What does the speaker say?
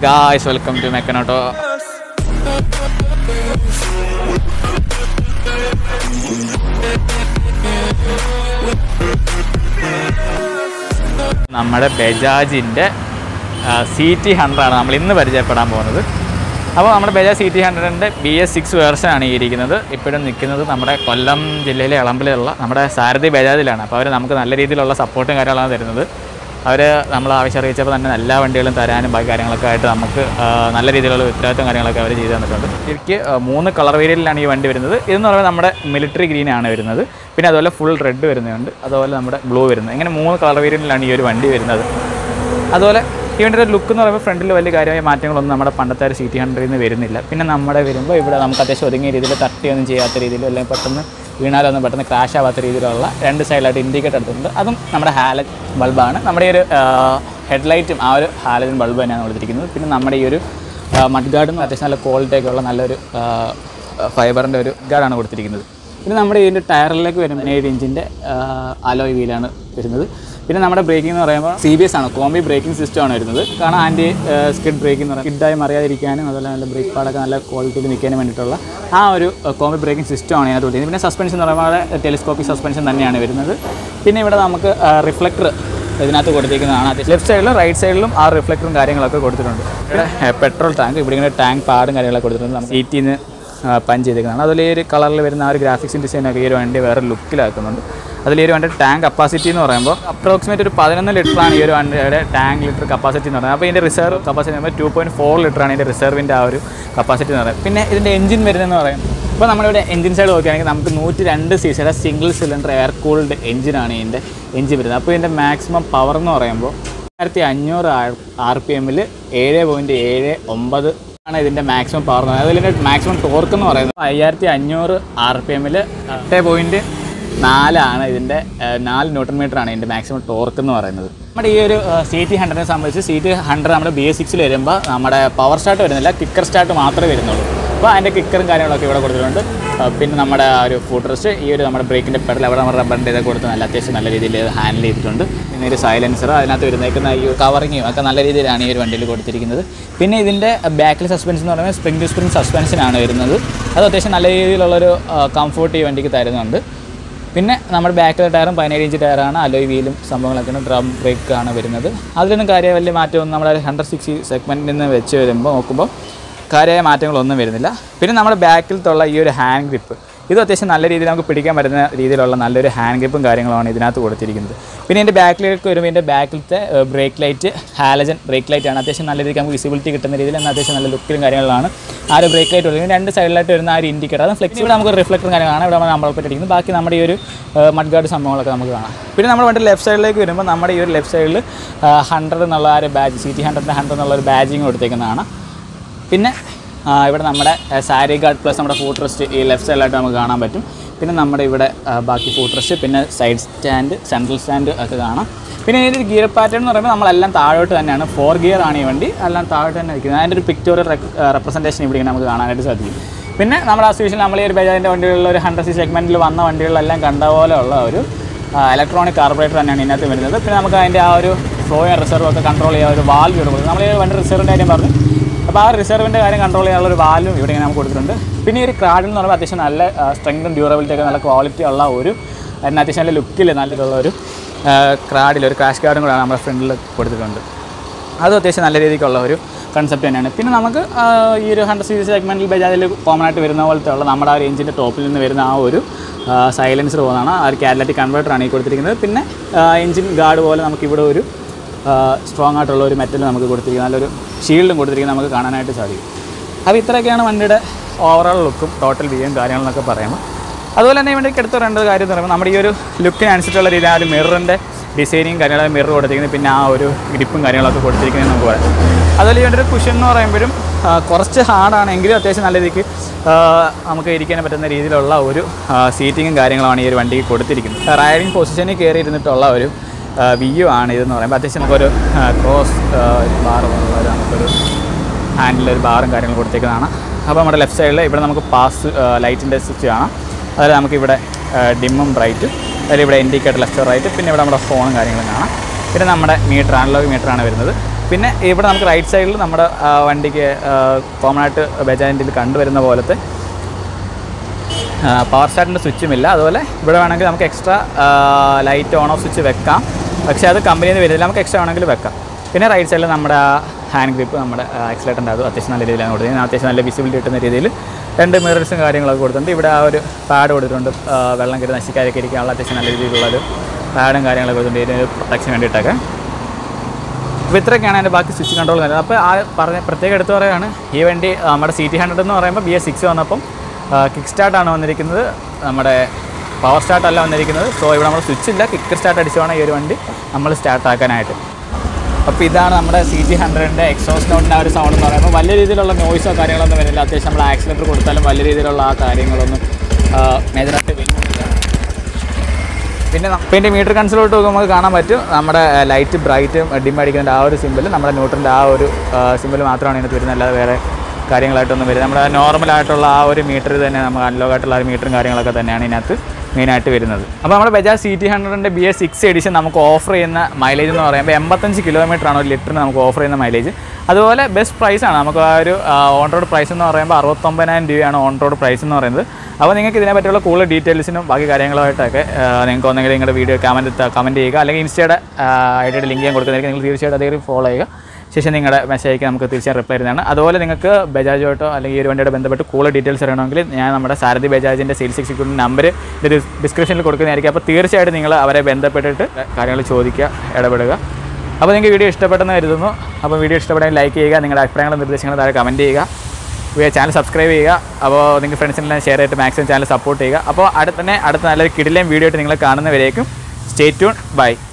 guys welcome to മെക്കനോട്ടോ നമ്മുടെ ബജാജിൻ്റെ C T ഹൺഡ്രഡാണ് നമ്മൾ ഇന്ന് പരിചയപ്പെടാൻ പോകുന്നത് അപ്പോൾ നമ്മുടെ ബജാജ് സി ടി ഹൺഡ്രഡിൻ്റെ ബി എസ് സിക്സ് വേർഷനാണ് ഈ ഇരിക്കുന്നത് ഇപ്പോഴും നിൽക്കുന്നത് നമ്മുടെ കൊല്ലം ജില്ലയിലെ ഇളമ്പിലുള്ള നമ്മുടെ സാരഥി ബജാജിലാണ് അപ്പോൾ അവർ നമുക്ക് നല്ല രീതിയിലുള്ള സപ്പോർട്ടും കാര്യങ്ങളാണ് തരുന്നത് അവർ നമ്മൾ ആവശ്യം അറിയിച്ചപ്പോൾ തന്നെ എല്ലാ വണ്ടികളും തരാനും ബാക്കി കാര്യങ്ങളൊക്കെ ആയിട്ട് നമുക്ക് ആ, നല്ല രീതിയിലുള്ള ഉത്തരവാദിത്തം കാര്യങ്ങളൊക്കെ അവർ ചെയ്തു തന്നിട്ടുണ്ട് എനിക്ക് ആ, മൂന്ന് കളർ വേരിയലിലാണ് ഈ വണ്ടി വരുന്നത് ഇതെന്ന് പറയുമ്പോൾ നമ്മുടെ മിലിറ്ററി ഗ്രീൻ ആണ് വരുന്നത് പിന്നെ അതുപോലെ ഫുൾ റെഡ് വരുന്നുണ്ട് അതുപോലെ നമ്മുടെ ബ്ലൂ വരുന്നത് ഇങ്ങനെ മൂന്ന് കളർ വേരിയലിലാണ് ഈ ഒരു വണ്ടി വരുന്നത് അതുപോലെ ഈ വണ്ടിയുടെ ലുക്ക് എന്ന് പറയുമ്പോൾ ഫ്രണ്ടിൽ വലിയ കാര്യമായ മാറ്റങ്ങളൊന്നും നമ്മുടെ പണ്ടത്തെ ഒരു സി ടി ഹൺഡ്രഡിൽ നിന്ന് വരുന്നില്ല പിന്നെ നമ്മുടെ വരുമ്പോൾ ഇവിടെ നമുക്ക് അത്യാവശ്യം ഒതുങ്ങിയ രീതിയിൽ തട്ടിയൊന്നും ചെയ്യാത്ത രീതിയിൽ അല്ലെങ്കിൽ പെട്ടെന്ന് വീണാലൊന്നും പെട്ടെന്ന് ക്രാഷ് ആവാത്ത രീതിയിലുള്ള രണ്ട് സൈഡിലായിട്ട് ഇൻഡിക്കേറ്റർ എടുത്തിട്ടുണ്ട് അതും നമ്മുടെ ഹാലജൻ ബൾബാണ് നമ്മുടെ ഈ ഒരു ഹെഡ്ലൈറ്റും ആ ഒരു ഹാലജൻ ബൾബ് തന്നെയാണ് കൊടുത്തിരിക്കുന്നത് പിന്നെ നമ്മുടെ ഈ ഒരു മഡ് ഗാർഡും അത്യാവശ്യം നല്ല ക്വാളിറ്റി ഒക്കെ ഉള്ള നല്ലൊരു ഫൈബറിൻ്റെ ഒരു ഗാർഡാണ് കൊടുത്തിരിക്കുന്നത് പിന്നെ നമ്മുടെ ഇതിൻ്റെ ടയറിലേക്ക് വരുമ്പോൾ ഏഴ് ഇഞ്ചിൻ്റെ അലോയ് വീലാണ് വരുന്നത് പിന്നെ നമ്മുടെ ബ്രേക്കിംഗ് എന്ന് പറയുമ്പോൾ സി ബി എസ് ആണ് കോമ്പി ബ്രേക്കിംഗ് സിസ്റ്റം ആണ് വരുന്നത് കാരണം ആൻറ്റി സ്കിഡ് ബ്രേക്കിംഗ് എന്ന് പറയുന്നത് സ്കിഡായി മറിയാതിരിക്കാനും അതുപോലെ നല്ല ബ്രേക്ക് പാടൊക്കെ നല്ല ക്വാളിറ്റിയിൽ നിൽക്കാനും വേണ്ടിയിട്ടുള്ള ആ ഒരു കോമ്പി ബ്രേക്കിംഗ് സിസ്റ്റം ആണ് ഇതിനകത്ത് കൊടുത്തിരിക്കുന്നത് പിന്നെ സസ്പെൻഷൻ എന്ന് പറയുമ്പോൾ ടെലിസ്കോപ്പിക് സസ്പെൻഷൻ തന്നെയാണ് വരുന്നത് പിന്നെ ഇവിടെ നമുക്ക് റിഫ്ലക്ടർ ഇതിനകത്ത് കൊടുത്തിരിക്കുന്നതാണ് ലെഫ്റ്റ് സൈഡിലും റൈറ്റ് സൈഡിലും ആ റിഫ്ലക്ടറും കാര്യങ്ങളൊക്കെ കൊടുത്തിട്ടുണ്ട് ഇവിടെ പെട്രോൾ ടാങ്ക് ഇവിടെ ഇങ്ങനെ ടാങ്ക് പാടും കാര്യങ്ങളൊക്കെ കൊടുത്തിട്ടുണ്ട് നമുക്ക് സീറ്റിൽ നിന്ന് പഞ്ച് ചെയ്തേക്കുന്നതാണ് അതിൽ ഈ ഒരു കളറിൽ വരുന്ന ആ ഒരു ഗ്രാഫിക്സും ഡിസൈനൊക്കെ ഈ ഒരു വണ്ടി വേറെ ലുക്കിലാക്കുന്നുണ്ട് അതിൽ ഈ ഒരു വണ്ടി ടാങ്ക് കപ്പാസിറ്റി എന്ന് പറയുമ്പോൾ അപ്രോക്സിമേറ്റ് ഒരു പതിനൊന്ന് ലിറ്ററാണ് ഈ ഒരു വണ്ടിയുടെ ടാങ്ക് ലിറ്റർ കപ്പാസിറ്റി എന്ന് പറയുന്നത് അപ്പോൾ ഇതിൻ്റെ റിസർവ് കപ്പാസിറ്റി എന്ന് പറയുമ്പോൾ ടു പോയിൻറ്റ് ഫോർ ലിറ്ററാണ് ഇതിൻ്റെ റിസർവിൻ്റെ ആ ഒരു കപ്പാസിറ്റി എന്ന് പറയുന്നത് പിന്നെ ഇതിൻ്റെ എഞ്ചിൻ വരുന്നതെന്ന് പറയും ഇപ്പോൾ നമ്മളിവിടെ എഞ്ചിൻ സൈഡ് നോക്കുകയാണെങ്കിൽ നമുക്ക് നൂറ്റി രണ്ട് സി സിയുടെ സിംഗിൾ സിലിണ്ടർ എയർ കൂൾഡ് എഞ്ചിനാണ് ഇതിൻ്റെ എഞ്ചിൻ വരുന്നത് അപ്പോൾ ഇതിൻ്റെ മാക്സിമം പവർ എന്ന് പറയുമ്പോൾ ആയിരത്തി അഞ്ഞൂറ് ആർ പി എമ്മിൽ ഏഴ് പോയിൻറ്റ് ഏഴ് ഒമ്പത് ആണ് ഇതിൻ്റെ മാക്സിമം പവർ എന്ന് പറയുന്നത് അതിൻ്റെ മാക്സിമം ടോർക്ക് എന്ന് പറയുന്നത് അയ്യായിരത്തി അഞ്ഞൂറ് ആർ പി എമ്മിൽ എട്ട് പോയിൻറ്റ് നാലാണ് ഇതിൻ്റെ ഏഹ്, നാല് ന്യൂട്ടൺ മീറ്റർ ആണ് ഇതിൻ്റെ മാക്സിമം ടോർക്ക് എന്ന് പറയുന്നത് നമ്മുടെ ഈ ഒരു സി ടി ഹൺഡ്രഡിനെ സംബന്ധിച്ച് സി ടി ഹൺഡ്രഡ് നമ്മുടെ ബി എസ് സിക്സിൽ വരുമ്പോൾ നമ്മുടെ പവർ സ്റ്റാർട്ട് വരുന്നില്ല കിക്കർ സ്റ്റാർട്ട് മാത്രമേ വരുന്നുള്ളൂ അപ്പോൾ അതിൻ്റെ കിക്കറും കാര്യങ്ങളൊക്കെ ഇവിടെ കൊടുത്തിട്ടുണ്ട് ആ, പിന്നെ നമ്മുടെ ആ ഒരു ഫുഡ് റെസ്റ്റ് ഈ ഒരു നമ്മുടെ ബ്രേക്കിൻ്റെ പെഡൽ അവിടെ നമ്മുടെ റബ്ബറിൻ്റെ ഇതൊക്കെ കൊടുത്ത് നല്ല അത്യാവശ്യം നല്ല രീതിയിൽ ഹാൻഡിൽ ചെയ്തിട്ടുണ്ട് പിന്നെ ഒരു സൈലൻസർ അതിനകത്ത് വരുന്നേക്കുന്ന ഈ കവറിങ്ങും ഒക്കെ നല്ല രീതിയിലാണ് ഈ ഒരു വണ്ടിയിൽ കൊടുത്തിരിക്കുന്നത് പിന്നെ ഇതിൻ്റെ ബാക്കിൽ സസ്പെൻഷൻ എന്ന് പറയുമ്പോൾ സ്പ്രിംഗ് ടു സ്പ്രിംഗ് സസ്പെൻഷനാണ് വരുന്നത് അത് അത്യാവശ്യം നല്ല രീതിയിലുള്ളൊരു കംഫോർട്ട് ഈ വണ്ടിക്ക് തരുന്നുണ്ട് പിന്നെ നമ്മുടെ ബാക്കിലെ ടയറും പതിനേഴ് ഇഞ്ച് ടയറാണ് അലോയ് വീലും സംഭവങ്ങളൊക്കെയാണ് ഡ്രം ബ്രേക്കാണ് വരുന്നത് അതിലൊന്നും കാര്യമായ വലിയ മാറ്റമൊന്നും നമ്മുടെ ഹൺഡ്രഡ് സിക്സ്റ്റി സെഗ്മെൻറ്റിൽ നിന്ന് വെച്ച് വരുമ്പോൾ നോക്കുമ്പോൾ കാര്യമായ മാറ്റങ്ങളൊന്നും വരുന്നില്ല പിന്നെ നമ്മുടെ ബാക്കിലത്തുള്ള ഈ ഒരു ഹാൻഡ് ഗ്രിപ്പ് ഇത് അത്യാവശ്യം നല്ല രീതിയിൽ നമുക്ക് പിടിക്കാൻ പറ്റുന്ന രീതിയിലുള്ള നല്ലൊരു ഹാൻഡ് ഗ്രിപ്പും കാര്യങ്ങളുമാണ് ഇതിനകത്ത് കൊടുത്തിരിക്കുന്നത് പിന്നെ ഇതിൻ്റെ ബാക്കിലേക്ക് വരുമ്പോൾ ഇതിൻ്റെ ബാക്കിലത്തെ brake light halogen brake light ആണ് അത്യാവശ്യം നല്ല രീതിക്ക് നമുക്ക് വിസിബിലിറ്റി കിട്ടുന്ന രീതിയിൽ എന്നാൽ അത്യാവശ്യം നല്ല ലുക്കിലും കാര്യങ്ങളാണ് ആ ഒരു ബ്രേക്ക് ലൈറ്റ് കൊടുക്കുന്നത് രണ്ട് സൈഡിലായിട്ട് വരുന്ന ആ ഒരു ഇൻഡിക്കേറ്റർ അത് ഫ്ലെക്സിബിൾ നമുക്ക് റിഫ്ലക്ടറും കാര്യങ്ങളാണ് ഇവിടെ നമ്മൾ പറ്റിയിരിക്കുന്നത് ബാക്കി നമ്മുടെ ഈ ഒരു മഡ് ഗാർഡ് സംഭവങ്ങളൊക്കെ നമുക്ക് കാണാം പിന്നെ നമ്മുടെ വണ്ടി ലെഫ്റ്റ് സൈഡിലേക്ക് വരുമ്പോൾ നമ്മുടെ ഈ ഒരു ലെഫ്റ്റ് സൈഡിൽ ഹൺഡ്രഡ് എന്നുള്ള ആ ഒരു ബാജ് സി ടി ഹൺഡ്രഡിൻ്റെ ഹൺഡ്രഡ് എന്നുള്ള ഒരു ബാജിങ് കൊടുത്തേക്കുന്നതാണ് പിന്നെ ആ, ഇവിടെ നമ്മുടെ സാരി ഗാർഡ് പ്ലസ് നമ്മുടെ ഫുഡ് റെസ്റ്റ് ഈ ലെഫ്റ്റ് സൈഡിലായിട്ട് നമുക്ക് കാണാൻ പറ്റും പിന്നെ നമ്മുടെ ഇവിടെ ആ, ബാക്കി ഫുഡ് റെസ്റ്റ് പിന്നെ സൈഡ് സ്റ്റാൻഡ് സെൻട്രൽ സ്റ്റാൻഡ് ഒക്കെ കാണാം പിന്നെ ഇതിൻ്റെ ഒരു ഗിയർ പാറ്റേൺ എന്ന് പറയുമ്പോൾ നമ്മളെല്ലാം താഴോട്ട് തന്നെയാണ് ഫോർ ഗിയർ ആണ് ഈ വണ്ടി എല്ലാം താഴോട്ട് തന്നെ ഇരിക്കുന്നത് അതിൻ്റെ ഒരു പിക്ചോറിയൽ റെപ്രസെൻറ്റേഷൻ ഇവിടെ ഇങ്ങനെ നമുക്ക് കാണാനായിട്ട് സാധിക്കും പിന്നെ നമ്മുടെ അസോസിയേഷൻ നമ്മൾ ഈ ഒരു ബജാജിൻ്റെ വണ്ടികളിൽ ഒരു ഹൺഡ്രഡ് സി സെഗ്മെൻറ്റിൽ വന്ന വണ്ടികളിലെല്ലാം കണ്ട പോലെയുള്ള ഒരു ഇലക്ട്രോണിക് കാർബറേറ്റർ തന്നെയാണ് ഇതിനകത്ത് വരുന്നത് പിന്നെ നമുക്ക് അതിൻ്റെ ആ ഒരു ഫ്ലോ ആൻഡ് റിസർവ് ഒക്കെ കൺട്രോൾ ചെയ്യാൻ ഒരു വാൽവ് ഇവിടെ കൊടുക്കും നമ്മൾ ഈ വണ്ടി റിസർവിൻ്റെ കാര്യം പറഞ്ഞു അപ്പോൾ ആ റിസർവിൻ്റെ കാര്യം കൺട്രോൾ ചെയ്യാനുള്ള ഒരു വാൽവും ഇവിടെ ഇങ്ങനെ നമുക്ക് കൊടുത്തിട്ടുണ്ട് പിന്നെ ഈ ഒരു ക്രാഡിൽ എന്ന് പറയുമ്പോൾ അത്യാവശ്യം നല്ല സ്ട്രെങ്തും ഡ്യൂറബിലിറ്റി ഒക്കെ നല്ല ക്വാളിറ്റി ഉള്ള ഒരു എന്നാൽ അത്യാവശ്യം നല്ല ലുക്കിൽ നല്ലതുള്ള ഒരു ക്രാഡിൽ ഒരു ക്രാഷ് ഗാർഡും കൂടെ നമ്മുടെ ഫ്രണ്ടിൽ കൊടുത്തിട്ടുണ്ട് അതും അത്യാവശ്യം നല്ല രീതിക്കുള്ള ഒരു കൺസെപ്റ്റ് തന്നെയാണ് പിന്നെ നമുക്ക് ആ, ഈ ഒരു ഹൺഡ്രഡ് സീരീസ് സെഗ്മെൻറ്റിൽ ബജാജിൽ കോമൺ ആയിട്ട് വരുന്ന പോലത്തെ ഉള്ള നമ്മുടെ ആ ഒരു എഞ്ചിൻ്റെ ടോപ്പിൽ നിന്ന് വരുന്ന ആ ഒരു സൈലൻസർ പോകുന്നതാണ് ആ ഒരു കാറ്റലാറ്റിക് കൺവേർട്ടറാണ് ഈ കൊടുത്തിരിക്കുന്നത് പിന്നെ എഞ്ചിൻ ഗാർഡ് പോലെ നമുക്കിവിടെ ഒരു സ്ട്രോങ് ആയിട്ടുള്ള ഒരു മെറ്റൽ നമുക്ക് കൊടുത്തിരിക്കുന്നത് നല്ലൊരു ഷീൽഡും കൊടുത്തിരിക്കുന്നത് നമുക്ക് കാണാനായിട്ട് സാധിക്കും അപ്പോൾ ഇത്രയൊക്കെയാണ് വണ്ടിയുടെ ഓവറോൾ ലുക്കും ടോട്ടൽ വ്യൂയും കാര്യങ്ങളെന്നൊക്കെ പറയുമ്പോൾ അതുപോലെ തന്നെ ഈ വണ്ടിക്ക് എടുത്ത് പറയേണ്ട ഒരു കാര്യം എന്ന് പറയുമ്പോൾ നമ്മുടെ ഈ ഒരു ലുക്കിനനുസരിച്ചുള്ള രീതി ആ ഒരു മിററിൻ്റെ ഡിസൈനിങ് കാര്യങ്ങളും മിറർ കൊടുത്തിരിക്കുന്നത് പിന്നെ ആ ഒരു ഗ്രിപ്പും കാര്യങ്ങളൊക്കെ കൊടുത്തിരിക്കുന്നത് നമുക്ക് പറയാം അതുപോലെ ഈ വണ്ടിയുടെ കുഷൻ എന്ന് പറയുമ്പോഴും ആ, കുറച്ച് ഹാർഡാണെങ്കിലും അത്യാവശ്യം നല്ല രീതിക്ക് ആ, നമുക്ക് ഇരിക്കാൻ പറ്റുന്ന രീതിയിലുള്ള ഒരു സീറ്റിങ്ങും കാര്യങ്ങളുമാണ് ഈ ഒരു വണ്ടിക്ക് കൊടുത്തിരിക്കുന്നത് റൈഡിങ് പൊസിഷനിൽ കയറി ഇരുന്നിട്ടുള്ള ഒരു വ്യൂ ആണ് ഇതെന്ന് പറയുമ്പോൾ അത്യാവശ്യം നമുക്കൊരു ക്രോസ് ബാർ പോലുള്ള ഒരു നമുക്കൊരു ഹാൻഡിൽ ഒരു ബാറും കാര്യങ്ങളും കൊടുത്തേക്കുന്നതാണ് അപ്പോൾ നമ്മുടെ ലെഫ്റ്റ് സൈഡിൽ ഇവിടെ നമുക്ക് പാസ് ലൈറ്റിൻ്റെ സ്വിച്ച് കാണാം അതിൽ നമുക്കിവിടെ ഡിമ്മും ബ്രൈറ്റും അതിൽ ഇവിടെ ഇൻഡിക്കേറ്റർ ലെഫ്റ്റ് റൈറ്റ് പിന്നെ ഇവിടെ നമ്മുടെ ഫോണും കാര്യങ്ങളും കാണാം പിന്നെ നമ്മുടെ മീറ്റർ അനലോഗ് മീറ്ററാണ് വരുന്നത് പിന്നെ ഇവിടെ നമുക്ക് റൈറ്റ് സൈഡിൽ നമ്മുടെ ആ, വണ്ടിക്ക് കോമൺ ആയിട്ട് ബജാജിൻ്റെ കണ്ടുവരുന്ന പോലത്തെ പവർ സ്റ്റാർട്ടിൻ്റെ സ്വിച്ചും ഇല്ല അതുപോലെ ഇവിടെ വേണമെങ്കിൽ നമുക്ക് extra light on off switch വെക്കാം പക്ഷേ അത് കമ്പനിയിൽ നിന്ന് വരുന്നില്ല നമുക്ക് എക്സ്ട്രാ വേണമെങ്കിൽ വെക്കാം പിന്നെ റൈറ്റ് സൈഡിൽ നമ്മുടെ ഹാൻഡ് ഗ്രിപ്പ് നമ്മുടെ ആക്സിലേറ്ററിൻ്റെ അത് അത്യാവശ്യം നല്ല രീതിയിലാണ് കൊടുത്തിരിക്കുന്നത് അത്യാവശ്യം നല്ല വിസിബിലിറ്റി കിട്ടുന്ന രീതിയിൽ രണ്ട് മിറേഴ്സും കാര്യങ്ങളൊക്കെ കൊടുത്തിട്ടുണ്ട് ഇവിടെ ആ ഒരു പാഡ് കൊടുത്തിട്ടുണ്ട് ആ, വെള്ളം കയറി നശിക്കാതൊക്കെ ഇരിക്കാനുള്ള അത്യാവശ്യം നല്ല രീതിയിലുള്ളൊരു പാഡും കാര്യങ്ങളൊക്കെ കൊടുത്തിട്ടുണ്ട് ഇതിന് പ്രൊട്ടക്ഷൻ വേണ്ടിയിട്ടൊക്കെ അപ്പോൾ ഇത്രയൊക്കെയാണ് അതിൻ്റെ ബാക്കി സ്വിച്ച് കൺട്രോൾ കാര്യങ്ങൾ അപ്പോൾ ആ പറഞ്ഞ പ്രത്യേകം എടുത്തു പറയുകയാണ് ഈ വണ്ടി ആ, നമ്മുടെ സി ടി ഹൺഡ്രഡ് എന്ന് പറയുമ്പോൾ ബി എസ് സിക്സ് വന്നപ്പം കിക്ക് സ്റ്റാർട്ടാണ് വന്നിരിക്കുന്നത് നമ്മുടെ പവർ സ്റ്റാർട്ട് അല്ല വന്നിരിക്കുന്നത് സോ ഇവിടെ നമ്മൾ സ്വിച്ച് ഇല്ല കിക്ക് സ്റ്റാർട്ട് അടിച്ച് വേണം ഈ ഒരു വണ്ടി നമ്മൾ സ്റ്റാർട്ട് ആക്കാനായിട്ട് അപ്പോൾ ഇതാണ് നമ്മുടെ സി ടി ഹൺഡ്രഡിൻ്റെ എക്സോസ് നോട്ടിൻ്റെ ആ ഒരു സൗണ്ട് എന്ന് പറയുമ്പോൾ വലിയ രീതിയിലുള്ള നോയ്സോ കാര്യങ്ങളൊന്നും വരുന്നില്ല അത്യാവശ്യം നമ്മൾ ആക്സിലേറ്റർ കൊടുത്താലും വലിയ രീതിയിലുള്ള ആ കാര്യങ്ങളൊന്നും മേജറായിട്ട് വരുന്നില്ല പിന്നെ ന- പിന്നെ മീറ്റർ കൺസോളോട്ട് നോക്കുമ്പോൾ നമുക്ക് കാണാൻ പറ്റും നമ്മുടെ ലൈറ്റ് ബ്രൈറ്റും ഡിം അടിക്കുന്ന ആ ഒരു സിമ്പിൾ നമ്മുടെ ന്യൂട്രലിൻ്റെ ആ ഒരു സിമ്പിൾ മാത്രമാണ് ഇതിനകത്ത് വരുന്നത് അല്ലാതെ വേറെ കാര്യങ്ങളായിട്ടൊന്നും വരുന്നത് നമ്മുടെ നോർമൽ ആയിട്ടുള്ള ആ ഒരു മീറ്റർ തന്നെ നമുക്ക് അൺലോക്ക് ആയിട്ടുള്ള ആ ഒരു മീറ്ററും കാര്യങ്ങളൊക്കെ തന്നെയാണ് ഇതിനകത്ത് മെയിനായിട്ട് വരുന്നത് അപ്പോൾ നമ്മുടെ ബജാജ് സി ടി ഹൺഡ്രഡിൻ്റെ ബി എസ് സിക്സ് എഡിഷൻ നമുക്ക് ഓഫർ ചെയ്യുന്ന മൈലേജ് എന്ന് പറയുമ്പോൾ എൺപത്തഞ്ച് കിലോമീറ്റർ ആണ് ഒരു ലിറ്ററിന് നമുക്ക് ഓഫർ ചെയ്യുന്ന മൈലേജ് അതുപോലെ ബെസ്റ്റ് പ്രൈസാണ് നമുക്ക് ആ ഒരു ഓൺ റോഡ് പ്രൈസ് എന്ന് പറയുമ്പോൾ അറുപത്തൊമ്പതിനായിരം രൂപയാണ് ഓൺ റോഡ് പ്രൈസ് എന്ന് പറയുന്നത് അപ്പോൾ നിങ്ങൾക്ക് ഇതിനെ പറ്റിയുള്ള കൂടുതൽ ഡീറ്റെയിൽസിനും ബാക്കി കാര്യങ്ങളുമായിട്ടൊക്കെ ആ, നിങ്ങൾക്ക് ഒന്നെങ്കിൽ നിങ്ങളുടെ വീഡിയോ കമൻറ്റ് കമൻറ്റ് ചെയ്യുക അല്ലെങ്കിൽ ഇൻസ്റ്റയുടെ ഐഡിയുടെ ലിങ്ക് ഞാൻ കൊടുക്കുന്നതായിരിക്കും നിങ്ങൾ തീർച്ചയായിട്ടും അതേ ഫോളോ ചെയ്യുക ശേഷം നിങ്ങളുടെ മെസ്സേജ് നമുക്ക് തീർച്ചയായും റിപ്ലൈ ചെയ്യുന്നതാണ് അതുപോലെ നിങ്ങൾക്ക് ബജാജുമായിട്ടോ അല്ലെങ്കിൽ ഈ ഒരു വണ്ടിയുടെ ബന്ധപ്പെട്ട് കൂടുതൽ ഡീറ്റെയിൽസ് അറിയണമെങ്കിൽ ഞാൻ നമ്മുടെ സാരഥി ബജാജിൻ്റെ സെയിൽസ് എക്സിക്യൂട്ടീവ് നമ്പർ ഇത് ഡിസ്ക്രിപ്ഷനിൽ കൊടുക്കുന്നതായിരിക്കും അപ്പോൾ തീർച്ചയായിട്ടും നിങ്ങൾ അവരെ ബന്ധപ്പെട്ടിട്ട് കാര്യങ്ങൾ ചോദിക്കുക ഇടപെടുക അപ്പോൾ നിങ്ങൾക്ക് വീഡിയോ ഇഷ്ടപ്പെട്ടെന്ന് കരുതുന്നു അപ്പോൾ വീഡിയോ ഇഷ്ടപ്പെട്ടാൽ ലൈക്ക് ചെയ്യുക നിങ്ങളുടെ അഭിപ്രായങ്ങളും നിർദ്ദേശങ്ങളും താഴെ കമൻറ്റ് ചെയ്യുക ചാനൽ സബ്സ്ക്രൈബ് ചെയ്യുക അപ്പോൾ നിങ്ങൾ ഫ്രണ്ട്സിനെല്ലാം ഷെയർ ചെയ്തിട്ട് മാക്സിമം ചാനൽ സപ്പോർട്ട് ചെയ്യുക അപ്പോൾ അടുത്ത തന്നെ അടുത്ത നല്ലൊരു കിടിലം വീഡിയോ ആയിട്ട് നിങ്ങൾ കാണുന്നവരേക്കും സ്റ്റേ ട്യൂൺ ബൈ